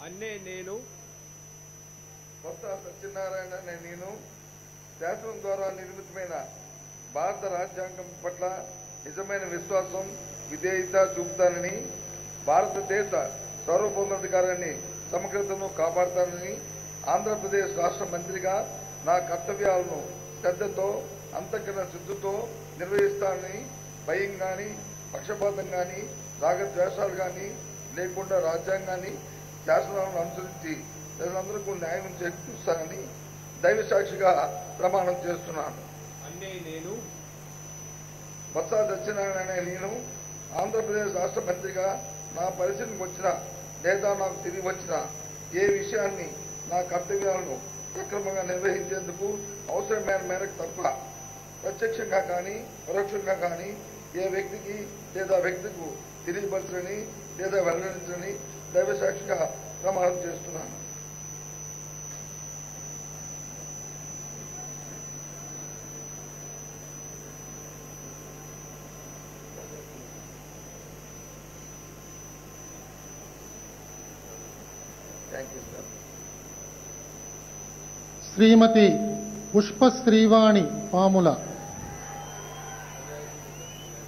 అన్నే నేను కొత్త సత్యనారాయణ అనే నేను శాసనం ద్వారా నిర్మితమైన భారత రాజ్యాంగం పట్ల నిజమైన విశ్వాసం విధేయత చూపుతానని భారతదేశ సార్వభౌమాధికారాన్ని సమగ్రతను కాపాడుతానని ఆంధ్రప్రదేశ్ రాష్ట్ర మంత్రిగా నా కర్తవ్యాలను శ్రద్ధతో అంతఃకరణ శుద్ధితో నిర్వహిస్తానని భయం గాని పక్షపాతం గాని రాగద్వేషాలు గాని లేకుండా రాజ్యాంగాన్ని శాసనాలను అనుసరించి ప్రజలందరికీ న్యాయం చేకూరుస్తానని దైవ సాక్షిగా ప్రమాణం చేస్తున్నాను అన్నే నేను బొత్స సత్యనారాయణ అనే నేను ఆంధ్రప్రదేశ్ రాష్ట్ర మంత్రిగా నా పరిశీలనకు వచ్చిన లేదా నాకు తిరిగి వచ్చిన ఏ విషయాన్ని నా కర్తవ్యాలను సక్రమంగా నిర్వహించేందుకు అవసరమైన మేరకు తప్ప ప్రత్యక్షంగా కానీ పరోక్షంగా కానీ ఏ వ్యక్తికి లేదా వ్యక్తికి తెలియపరచని లేదా వెల్లడించని దైవ సాక్షిగా ప్రమాణం చేస్తున్నాను thank you sir Shrimati Pushpasrivani Pamula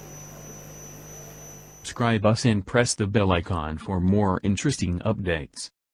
Subscribe us and press the bell icon for more interesting updates.